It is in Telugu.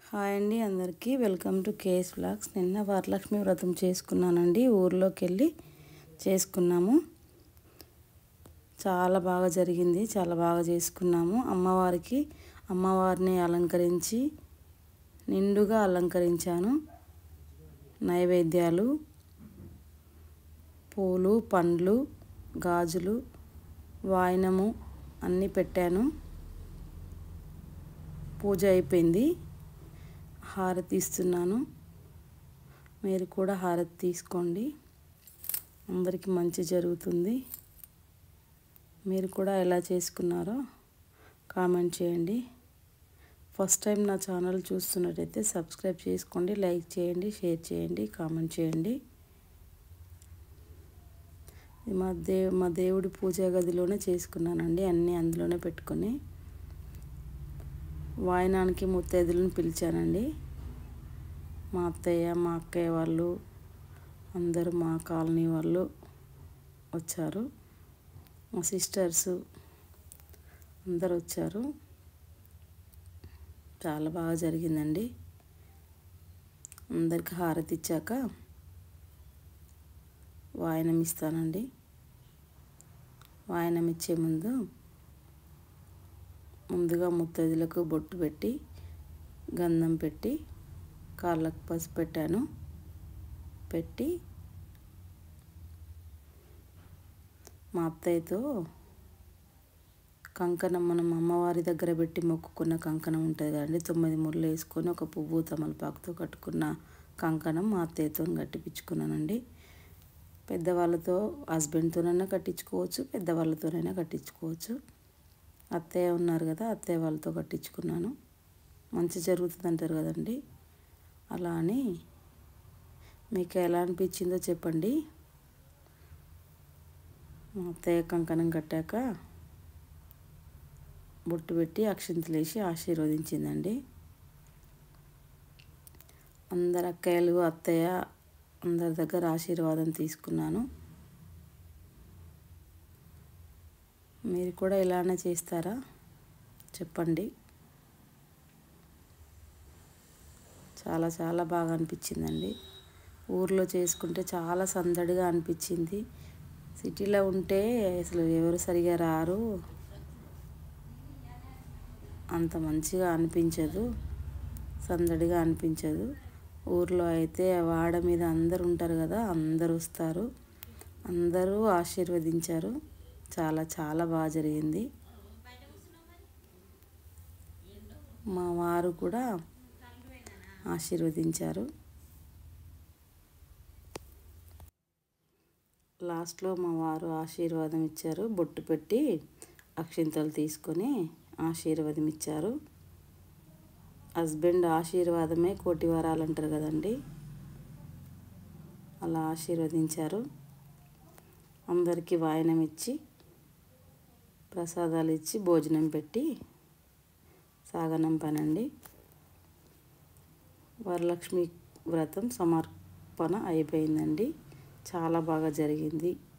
హాయ్ అండి అందరికీ వెల్కమ్ టు కేఎస్ వ్లాగ్స్ నిన్న వరలక్ష్మి వ్రతం చేసుకున్నానండి ఊర్లోకి వెళ్ళి చేసుకున్నాము చాలా బాగా జరిగింది చాలా బాగా చేసుకున్నాము అమ్మవారికి అమ్మవారిని అలంకరించి నిండుగా అలంకరించాను నైవేద్యాలు పూలు పండ్లు గాజులు వాయినము అన్నీ పెట్టాను పూజ అయిపోయింది హారతి ఇస్తున్నాను మీరు కూడా హారతి తీసుకోండి అందరికీ మంచి జరుగుతుంది మీరు కూడా ఎలా చేసుకున్నారో కామెంట్ చేయండి ఫస్ట్ టైం నా ఛానల్ చూస్తున్నట్టయితే సబ్స్క్రైబ్ చేసుకోండి లైక్ చేయండి షేర్ చేయండి కామెంట్ చేయండి మా దే మా దేవుడి పూజా గదిలోనే చేసుకున్నానండి అన్నీ అందులోనే పెట్టుకొని వాయనానికి ముత్తైదులను పిలిచానండి మా అత్తయ్య మా అక్కయ్య వాళ్ళు అందరూ మా కాలనీ వాళ్ళు వచ్చారు మా సిస్టర్స్ అందరు వచ్చారు చాలా బాగా జరిగిందండి అందరికి హారతి ఇచ్చాక వాయనం ఇస్తానండి వాయనం ఇచ్చే ముందు ముందుగా ముత్తైదులకు బొట్టు పెట్టి గంధం పెట్టి కాళ్ళకు పసుపు పెట్టాను పెట్టి మా అత్తయ్యతో కంకణం మనం అమ్మవారి దగ్గర పెట్టి మొక్కుకున్న కంకణం ఉంటుంది కదండి తొమ్మిది ముళ్ళు వేసుకొని ఒక పువ్వు తమలపాకుతో కట్టుకున్న కంకణం మా అత్తయ్యతో కట్టిపించుకున్నానండి పెద్దవాళ్ళతో హస్బెండ్తోనైనా కట్టించుకోవచ్చు పెద్దవాళ్ళతోనైనా కట్టించుకోవచ్చు అత్తయ్య ఉన్నారు కదా అత్తయ్య వాళ్ళతో కట్టించుకున్నాను మంచి జరుగుతుంది అంటారు కదండి అలా అని మీకు ఎలా అనిపించిందో చెప్పండి మా అత్తయ్య కంకణం కట్టాక బొట్టు పెట్టి అక్షింతలు వేసి ఆశీర్వదించిందండి అందరు అక్కయ్యలు అత్తయ్య అందరి దగ్గర ఆశీర్వాదం తీసుకున్నాను మీరు కూడా ఇలానే చేస్తారా చెప్పండి చాలా చాలా బాగా అనిపించిందండి ఊర్లో చేసుకుంటే చాలా సందడిగా అనిపించింది సిటీలో ఉంటే అసలు ఎవరు సరిగా రారు అంత మంచిగా అనిపించదు సందడిగా అనిపించదు ఊర్లో అయితే వాడ మీద అందరు ఉంటారు కదా అందరు వస్తారు అందరూ ఆశీర్వదించారు చాలా చాలా బాగా జరిగింది మా వారు కూడా ఆశీర్వదించారు లాస్ట్లో మా వారు ఆశీర్వాదం ఇచ్చారు బొట్టు పెట్టి అక్షింతలు తీసుకొని ఆశీర్వాదం ఇచ్చారు హస్బెండ్ ఆశీర్వాదమే కోటి వరాలు అంటారు కదండి అలా ఆశీర్వదించారు అందరికీ వాయనం ఇచ్చి ప్రసాదాలు ఇచ్చి భోజనం పెట్టి సాగనంపానండి వరలక్ష్మి వ్రతం సమర్పణ అయిపోయిందండి చాలా బాగా జరిగింది